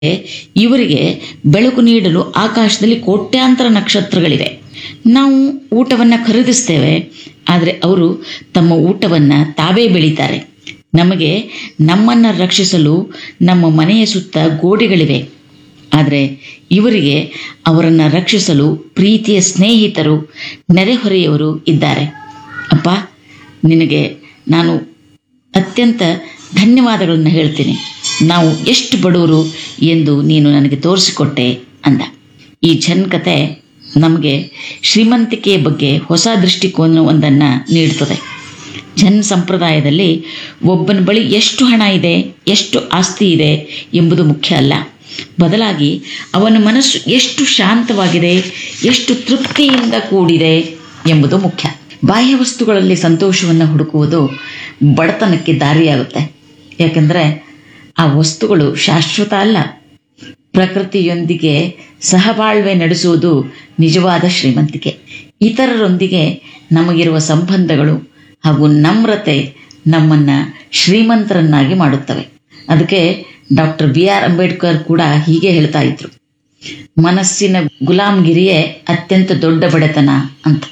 ಇವರಿಗೆ ಬೆಳಕು ನೀಡಲು ಆಕಾಶದಲ್ಲಿ ಕೋಟ್ಯಾಂತರ ನಕ್ಷತ್ರಗಳಿವೆ ನಾವು ಊಟವನ್ನು ಖರೀದಿಸ್ತೇವೆ ಆದರೆ ಅವರು ತಮ್ಮ ಊಟವನ್ನು ತಾವೇ ಬೆಳೀತಾರೆ ನಮಗೆ ನಮ್ಮನ್ನು ರಕ್ಷಿಸಲು ನಮ್ಮ ಮನೆಯ ಸುತ್ತ ಗೋಡೆಗಳಿವೆ ಆದರೆ ಇವರಿಗೆ ಅವರನ್ನು ರಕ್ಷಿಸಲು ಪ್ರೀತಿಯ ಸ್ನೇಹಿತರು ನೆರೆಹೊರೆಯವರು ಇದ್ದಾರೆ ಅಪ್ಪ ನಿನಗೆ ನಾನು ಅತ್ಯಂತ ಧನ್ಯವಾದಗಳನ್ನು ಹೇಳ್ತೀನಿ ನಾವು ಎಷ್ಟು ಬಡವರು ಎಂದು ನೀನು ನನಗೆ ತೋರಿಸಿಕೊಟ್ಟೆ ಅಂದ ಈ ಝನ್ ಕತೆ ನಮಗೆ ಶ್ರೀಮಂತಿಕೆಯ ಬಗ್ಗೆ ಹೊಸ ದೃಷ್ಟಿಕೋನವೊಂದನ್ನು ನೀಡುತ್ತದೆ ಜನ್ ಸಂಪ್ರದಾಯದಲ್ಲಿ ಒಬ್ಬನ ಬಳಿ ಎಷ್ಟು ಹಣ ಇದೆ ಎಷ್ಟು ಆಸ್ತಿ ಇದೆ ಎಂಬುದು ಮುಖ್ಯ ಅಲ್ಲ ಬದಲಾಗಿ ಅವನ ಮನಸ್ಸು ಎಷ್ಟು ಶಾಂತವಾಗಿದೆ ಎಷ್ಟು ತೃಪ್ತಿಯಿಂದ ಕೂಡಿದೆ ಎಂಬುದು ಮುಖ್ಯ ಬಾಹ್ಯ ವಸ್ತುಗಳಲ್ಲಿ ಸಂತೋಷವನ್ನು ಹುಡುಕುವುದು ಬಡತನಕ್ಕೆ ದಾರಿಯಾಗುತ್ತೆ ಯಾಕೆಂದರೆ ಆ ವಸ್ತುಗಳು ಶಾಶ್ವತ ಅಲ್ಲ ಪ್ರಕೃತಿಯೊಂದಿಗೆ ಸಹಬಾಳ್ವೆ ನಡೆಸುವುದು ನಿಜವಾದ ಶ್ರೀಮಂತಿಕೆ ಇತರರೊಂದಿಗೆ ನಮಗಿರುವ ಸಂಬಂಧಗಳು ಹಾಗೂ ನಮ್ರತೆ ನಮ್ಮನ್ನು ಶ್ರೀಮಂತರನ್ನಾಗಿ ಮಾಡುತ್ತವೆ ಅದಕ್ಕೆ ಡಾಕ್ಟರ್ ಬಿ ಆರ್ ಅಂಬೇಡ್ಕರ್ ಕೂಡ ಹೀಗೆ ಹೇಳ್ತಾ ಇದ್ರು ಮನಸ್ಸಿನ ಗುಲಾಮ್ಗಿರಿಯೇ ಅತ್ಯಂತ ದೊಡ್ಡ ಬಡತನ ಅಂತ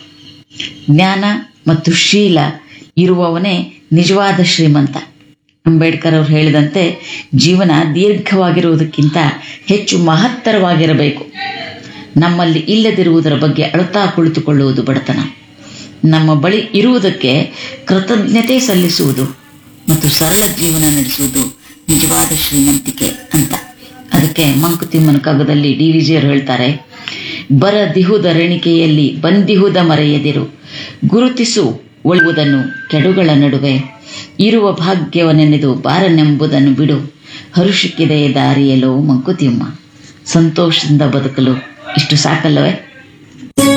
ಜ್ಞಾನ ಮತ್ತು ಶೀಲ ಇರುವವನೇ ನಿಜವಾದ ಶ್ರೀಮಂತ ಅಂಬೇಡ್ಕರ್ ಅವರು ಹೇಳಿದಂತೆ ಜೀವನ ದೀರ್ಘವಾಗಿರುವುದಕ್ಕಿಂತ ಹೆಚ್ಚು ಮಹತ್ತರವಾಗಿರಬೇಕು ನಮ್ಮಲ್ಲಿ ಇಲ್ಲದಿರುವುದರ ಬಗ್ಗೆ ಅಳುತ್ತಾ ಕುಳಿತುಕೊಳ್ಳುವುದು ಬಡತನ ನಮ್ಮ ಬಳಿ ಇರುವುದಕ್ಕೆ ಕೃತಜ್ಞತೆ ಸಲ್ಲಿಸುವುದು ಮತ್ತು ಸರಳ ಜೀವನ ನಡೆಸುವುದು ನಿಜವಾದ ಶ್ರೀಮಂತಿಕೆ ಅಂತ ಅದಕ್ಕೆ ಮಂಕುತಿಮ್ಮನ ಕಗ್ಗದಲ್ಲಿ ಡಿ ವಿಜಿಯರು ಹೇಳ್ತಾರೆ ಬರದಿಹುದ ರೆಣಿಕೆಯಲ್ಲಿ ಬಂದಿಹುದ ಮರೆಯದಿರು ಗುರುತಿಸು ಒಳ್ಳುವುದನ್ನು ಕೆಡುಗಳ ನಡುವೆ ಇರುವ ಭಾಗ್ಯವನೆನೆದು ಬಾರನೆಂಬುದನ್ನು ಬಿಡು ಹರುಷಕ್ಕಿದೆ ದಾರಿಯಲೋ ಮಂಕುತಿಮ್ಮ ಸಂತೋಷದಿಂದ ಬದುಕಲು ಇಷ್ಟು ಸಾಕಲ್ಲವೇ